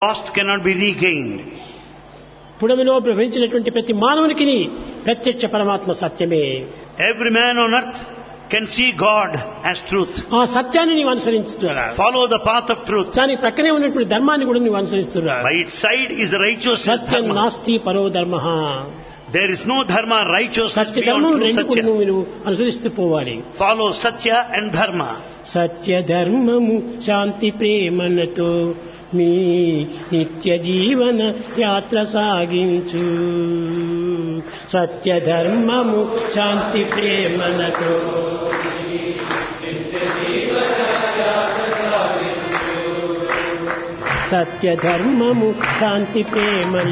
lost cannot be regained. పుడమిలో ప్రవహించినటువంటి ప్రతి మానవునికి ప్రత్యక్ష పరమాత్మ సత్యమే Every man on earth can see God as truth. ఆ సత్యాన్ని నీవు అనుసరించుతున్నా Follow the path of truth. దాని ప్రక్కనే ఉన్నటువంటి ధర్మాన్ని కూడా నువ్వు అనుసరిస్తున్నా By its side is righteousness Satyam dharma. నాస్తి పరో ధర్మ There is no dharma, righteousness Satya beyond ధర్మం true రెండు కూడా satya. నువ్వు నువ్వు అనుసరిస్తూ పోవాలి Follow satya and dharma. సత్య ధర్మము శాంతి ప్రేమలతో మీ నిత్య జీవన యాత్ర సాగించు సత్య ధర్మము శాంతి ప్రేమలతో సత్య ధర్మము శాంతి ప్రేమ